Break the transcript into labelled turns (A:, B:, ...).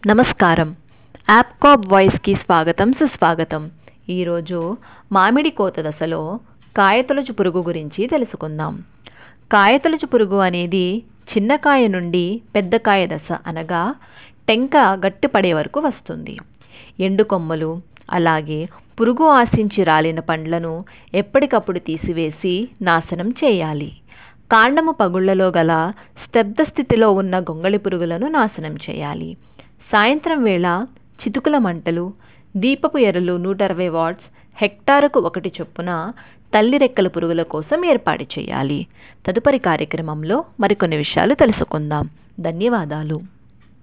A: నమస్కారం యాప్కాప్ వాయిస్కి స్వాగతం సుస్వాగతం ఈరోజు మామిడి కోత దశలో కాయతొలుచు పురుగు గురించి తెలుసుకుందాం కాయతొలుచు పురుగు అనేది చిన్న కాయ నుండి పెద్ద కాయ దశ అనగా టెంక గట్టిపడే వరకు వస్తుంది ఎండు కొమ్మలు అలాగే పురుగు ఆశించి రాలిన పండ్లను ఎప్పటికప్పుడు తీసివేసి నాశనం చేయాలి కాండము పగుళ్లలో గల స్తబ్ద స్థితిలో ఉన్న గొంగళి పురుగులను నాశనం చేయాలి సాయంత్రం వేళ చితుకుల మంటలు దీపపు ఎరలు నూట అరవై వాట్స్ హెక్టారుకు ఒకటి చొప్పున తల్లి రెక్కల పురుగుల కోసం ఏర్పాటు చేయాలి తదుపరి కార్యక్రమంలో మరికొన్ని విషయాలు తెలుసుకుందాం ధన్యవాదాలు